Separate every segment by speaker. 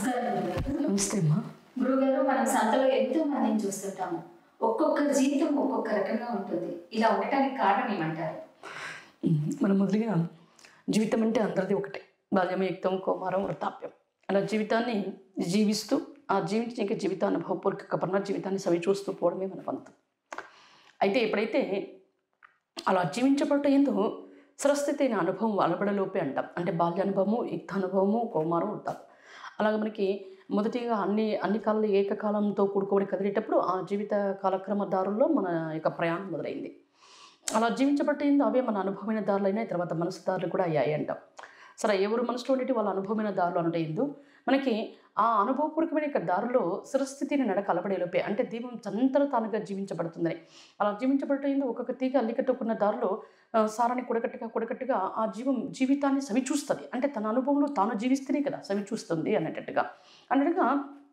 Speaker 1: నమస్కారం గురుగారు
Speaker 2: నమస్తే అమ్మా
Speaker 1: గురుగారు మనం సంతలో ఎంతో మందిని చూస్తుంటాము ఒక్కొక్కరి జీవితం ఒక్కొక్క రకంగా ఉంటుంది ఇలా ఉండటానికి కారణం ఏమంటారు
Speaker 2: ఉమ్, మనం మొదలుగా జీవితం అంటే అందరిది ఒకటే బాల్యం యుక్తం కుమారం వృద్ధాప్యం అలా జీవితాన్ని జీవిస్తూ ఆ జీవించిన జీవిత అనుభవపూర్వక పరమ జీవితాన్ని సవి చూస్తూ పోవడమే మన పంతం అయితే ఎప్పుడైతే అలా జీవించబడటం ఎందు స్వస్థితి అయిన అనుభవం అలబడలోపే అంటాం అంటే బాల్యానుభవము యుక్తానుభవము కౌమారం వృద్ధాప్యం అలాగే మనకి మొదటిగా అన్ని అన్ని కాలాలు ఏకకాలంతో కూడుకోబడి కదిలేటప్పుడు ఆ జీవిత కాలక్రమ దారుల్లో మన యొక్క ప్రయాణం మొదలైంది అలా జీవించబట్టింది అవే మన అనుభవమైన దారులు అయినాయి తర్వాత మనసు దారులు కూడా అయ్యాయి అంటాం సరే ఎవరు మనసులో ఉండేటి వాళ్ళ అనుభవమైన దారులు అంటే ఎందు మనకి ఆ అనుభవపూర్వకమైన యొక్క దారిలో స్థిరస్థితిని నడక అలబడేలోపే అంటే దీపం చంతలు తానుగా జీవించబడుతుందని అలా జీవించబడటం ఒక్కొక్క తీగ అల్లికట్టుకున్న దారిలో ఆ, సారాన్ని కుడకట్టుగా కుడకట్టుగా ఆ జీవం జీవితాన్ని సవి చూస్తుంది అంటే తన అనుభవంలో తాను జీవిస్తేనే కదా సవి చూస్తుంది అనేటట్టుగా అన్నట్టుగా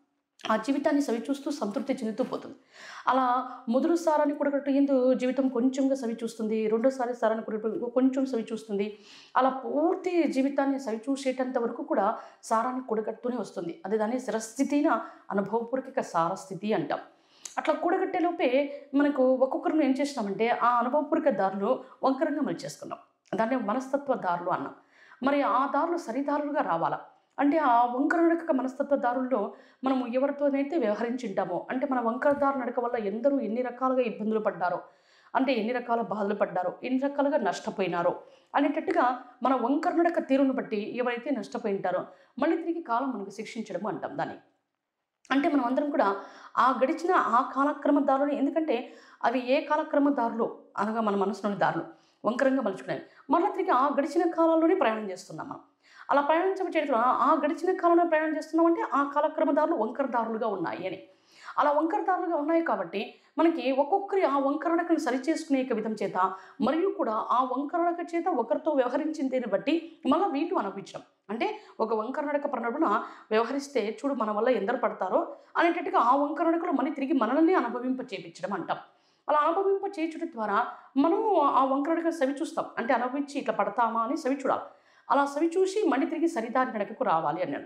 Speaker 2: ఆ జీవితాన్ని సవి చూస్తూ సంతృప్తి చెందుతూ పోతుంది అలా మొదలు సారాన్ని కూడగట్టు ఎందు జీవితం కొంచెంగా సవి చూస్తుంది రెండోసారి సారాన్ని కూడగట్టు కొంచెం సవి చూస్తుంది అలా పూర్తి జీవితాన్ని సవి చూసేటంత వరకు కూడా సారాన్ని కూడగట్టుతూనే వస్తుంది అది దాన్ని స్థిరస్థితిన అనుభవపూర్వక సారస్థితి అంటాం అట్లా కూడగట్టేలోపే మనకు ఒక్కొక్కరిని ఏం చేసినామంటే ఆ అనుభవపూర్వక దారులు వంకరంగా మలిచేసుకున్నాం దాన్ని మనస్తత్వ దారులు అన్నాం మరి ఆ దారులు సరిదారులుగా రావాలా అంటే ఆ వంకర నడక మనస్తత్వ దారుల్లో మనము ఎవరితోనైతే వ్యవహరించింటామో అంటే మన వంకర దారు నడక వల్ల ఎందరూ ఎన్ని రకాలుగా ఇబ్బందులు పడ్డారో అంటే ఎన్ని రకాల బాధలు పడ్డారో ఎన్ని రకాలుగా నష్టపోయినారో అనేటట్టుగా మన వంకర నడక తీరును బట్టి ఎవరైతే నష్టపోయి ఉంటారో మళ్ళీ తిరిగి కాలం మనకు శిక్షించడము అంటాం దాన్ని అంటే మనం అందరం కూడా ఆ గడిచిన ఆ కాలక్రమ దారులు ఎందుకంటే అవి ఏ కాలక్రమ దారులు అనగా మన మనసులోని దారులు వంకరంగా మలుచుకునేవి మళ్ళీ తిరిగి ఆ గడిచిన కాలంలోనే ప్రయాణం చేస్తున్నాం మనం అలా ప్రయాణించడం చేయడం ఆ గడిచిన కాలంలో ప్రయాణం చేస్తున్నాం అంటే ఆ కాలక్రమ దారులు వంకర దారులుగా ఉన్నాయి అని అలా వంకర దారులుగా ఉన్నాయి కాబట్టి మనకి ఒక్కొక్కరి ఆ వంకరణకను సరిచేసుకునే యొక్క విధం చేత మరియు కూడా ఆ వంకరణక చేత ఒకరితో వ్యవహరించిన దీన్ని బట్టి మళ్ళీ వీళ్ళు అనుభవించడం అంటే ఒక వంకరణక పడినప్పున వ్యవహరిస్తే చూడు మన వల్ల ఎందరు పడతారో అనేటట్టుగా ఆ వంకరణకలు మళ్ళీ తిరిగి మనల్ని అనుభవింప చేపించడం అంటాం అలా అనుభవింప చేయించడం ద్వారా మనము ఆ వంకరణక సవి చూస్తాం అంటే అనుభవించి ఇట్లా పడతామా అని సవి చూడాలి అలా సవి చూసి మళ్ళీ తిరిగి సరిదారి నడకకు రావాలి అన్నాడు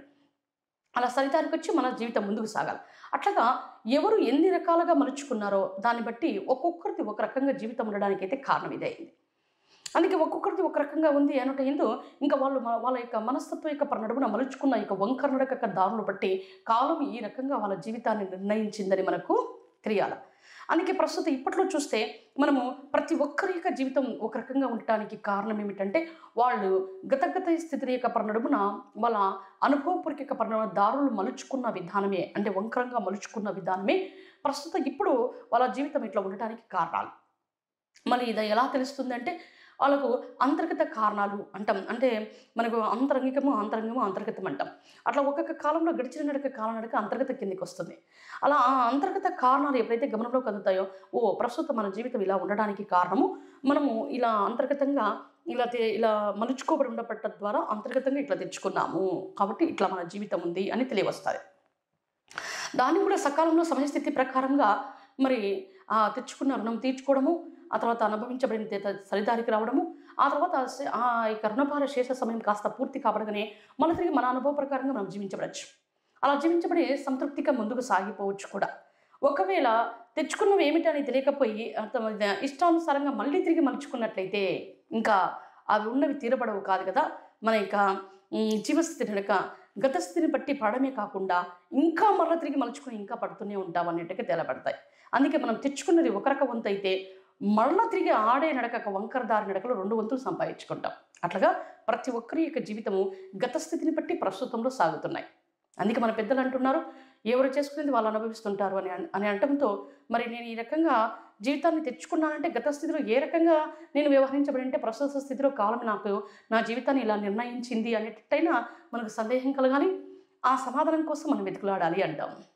Speaker 2: అలా సరిదారికి వచ్చి మన జీవితం ముందుకు సాగాలి అట్లాగా ఎవరు ఎన్ని రకాలుగా మలుచుకున్నారో దాన్ని బట్టి ఒక్కొక్కరిది ఒక రకంగా జీవితం ఉండడానికి అయితే కారణం ఇదే అయింది అందుకే ఒక్కొక్కరిది ఒక రకంగా ఉంది అనట ఏందో ఇంకా వాళ్ళు మన- వాళ్ళ యొక్క మనస్తత్వం యొక్క నడుమున మలుచుకున్న యొక్క వంకర నడక యొక్క దారులు బట్టి కాలం ఈ రకంగా వాళ్ళ జీవితాన్ని నిర్ణయించిందని మనకు తెలియాలి అందుకే ప్రస్తుతం ఇప్పట్లో చూస్తే మనము ప్రతి ఒక్కరి యొక్క జీవితం ఒక రకంగా ఉండటానికి కారణం ఏమిటంటే వాళ్ళు గతగత స్థితి యొక్క పరిణడుమున వాళ్ళ అనుభవపూర్వక పరిణామ దారులు మలుచుకున్న విధానమే అంటే వంకరంగా మలుచుకున్న విధానమే ప్రస్తుతం ఇప్పుడు వాళ్ళ జీవితం ఇట్లా ఉండటానికి కారణాలు మరి ఇది ఎలా తెలుస్తుంది అంటే వాళ్ళకు అంతర్గత కారణాలు అంటాం అంటే మనకు అంతరంగికము అంతరంగము అంతర్గతం అంటాం అట్లా ఒక్కొక్క కాలంలో గడిచిన నడక కాలం నడక అంతర్గత కిందికి వస్తుంది అలా ఆ అంతర్గత కారణాలు ఎప్పుడైతే గమనంలోకి అందుతాయో ఓ ప్రస్తుతం మన జీవితం ఇలా ఉండడానికి కారణము మనము ఇలా అంతర్గతంగా ఇలా తె- ఇలా మలుచుకోబడి ఉండబట్ట ద్వారా అంతర్గతంగా ఇట్లా తెచ్చుకున్నాము కాబట్టి ఇట్లా మన జీవితం ఉంది అని తెలియవస్తుంది దాన్ని కూడా సకాలంలో సమయస్థితి ప్రకారంగా మరి ఆ తెచ్చుకున్న రుణం తీర్చుకోవడము ఆ తర్వాత అనుభవించబడిన తే- సరిదారికి రావడము ఆ తర్వాత ఆ శే- ఆ యొక్క రుణభార శేష సమయం కాస్త పూర్తి కాబడగానే మళ్ళీ తిరిగి మన అనుభవ ప్రకారంగా మనం జీవించబడచ్చు అలా జీవించబడి సంతృప్తిగా ముందుకు సాగిపోవచ్చు కూడా ఒకవేళ తెచ్చుకున్నవి ఏమిటని తెలియకపోయి అర్థం ఇష్టానుసారంగా మళ్ళీ తిరిగి మలుచుకున్నట్లయితే ఇంకా అవి ఉన్నవి తీరబడవు కాదు కదా మన యొక్క ఉమ్, జీవస్థితి నడక గతస్థితిని బట్టి పడమే కాకుండా ఇంకా మళ్ళీ తిరిగి మలుచుకొని ఇంకా పడుతూనే ఉంటాం అన్నట్టుగా తేలబడతాయి అందుకే మనం తెచ్చుకున్నది ఒక రక వంతు అయితే మళ్ళీ తిరిగి ఆడే నడక ఒక వంకర దారి నడకలో రెండు వంతులు సంపాదించుకుంటాం అట్లాగా ప్రతి ఒక్కరి యొక్క జీవితము గత స్థితిని బట్టి ప్రస్తుతంలో సాగుతున్నాయి అందుకే మన పెద్దలు అంటున్నారు ఎవరు చేసుకునేది వాళ్ళు అనుభవిస్తుంటారు అని అన్- అని అనటంతో మరి నేను ఈ రకంగా జీవితాన్ని తెచ్చుకున్నానంటే గత స్థితిలో ఏ రకంగా నేను వ్యవహరించబడి అంటే ప్రస్తుత స్థితిలో కాలం నాకు నా జీవితాన్ని ఇలా నిర్ణయించింది అనేటట్టయినా మనకు సందేహం కలగాలి ఆ సమాధానం కోసం మనం వెతుకులాడాలి అంటాం